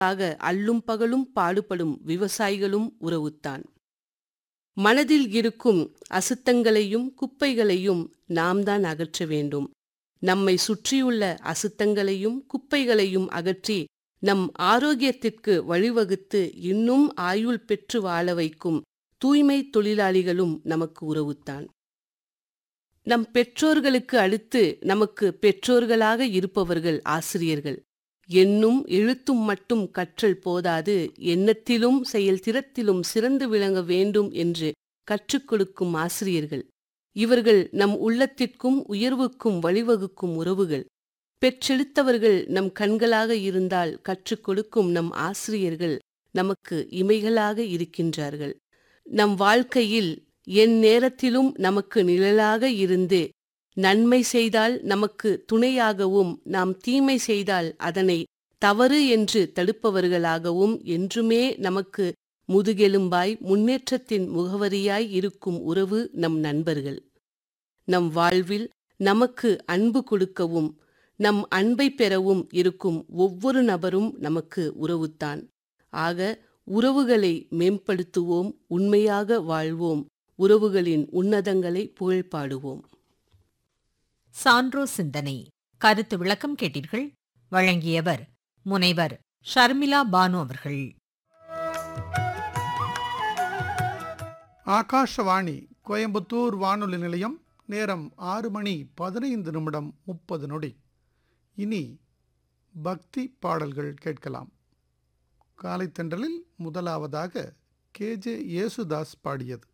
ஆக அல்லும் பகலும் பாடுபடும் விவசாயிகளும் உறவுத்தான் மனதில் இருக்கும் அசுத்தங்களையும் குப்பைகளையும் நாம் தான் அகற்ற வேண்டும் நம்மை சுற்றியுள்ள அசுத்தங்களையும் குப்பைகளையும் அகற்றி நம் ஆரோக்கியத்திற்கு வழிவகுத்து இன்னும் ஆயுள் பெற்று வாழ வைக்கும் தூய்மை தொழிலாளிகளும் நமக்கு உறவுத்தான் நம் பெற்றோர்களுக்கு அடுத்து நமக்கு பெற்றோர்களாக இருப்பவர்கள் ஆசிரியர்கள் எண்ணும் எழுத்தும் மட்டும் கற்றல் போதாது எண்ணத்திலும் செயல்திறத்திலும் சிறந்து விளங்க வேண்டும் என்று கற்றுக் கொடுக்கும் ஆசிரியர்கள் இவர்கள் நம் உள்ளத்திற்கும் உயர்வுக்கும் வழிவகுக்கும் உறவுகள் பெற்றெடுத்தவர்கள் நம் கண்களாக இருந்தால் கற்றுக் கொடுக்கும் நம் ஆசிரியர்கள் நமக்கு இமைகளாக இருக்கின்றார்கள் நம் வாழ்க்கையில் என் நேரத்திலும் நமக்கு நிழலாக இருந்து நன்மை செய்தால் நமக்கு துணையாகவும் நாம் தீமை செய்தால் அதனை தவறு என்று தடுப்பவர்களாகவும் என்றுமே நமக்கு முதுகெலும்பாய் முன்னேற்றத்தின் முகவரியாய் இருக்கும் உறவு நம் நண்பர்கள் நம் வாழ்வில் நமக்கு அன்பு கொடுக்கவும் நம் அன்பை பெறவும் இருக்கும் ஒவ்வொரு நபரும் நமக்கு உறவுத்தான் ஆக உறவுகளை மேம்படுத்துவோம் உண்மையாக வாழ்வோம் உறவுகளின் உன்னதங்களை புகழ்பாடுவோம் சான்றோ சிந்தனை கருத்து விளக்கம் கேட்டீர்கள் வழங்கியவர் முனைவர் ஷர்மிளா பானு அவர்கள் ஆகாஷவாணி கோயம்புத்தூர் வானொலி நிலையம் நேரம் ஆறு மணி பதினைந்து நிமிடம் முப்பது நொடி இனி பக்தி பாடல்கள் கேட்கலாம் காலைத்தண்டலில் முதலாவதாக கேஜே யேசுதாஸ் பாடியது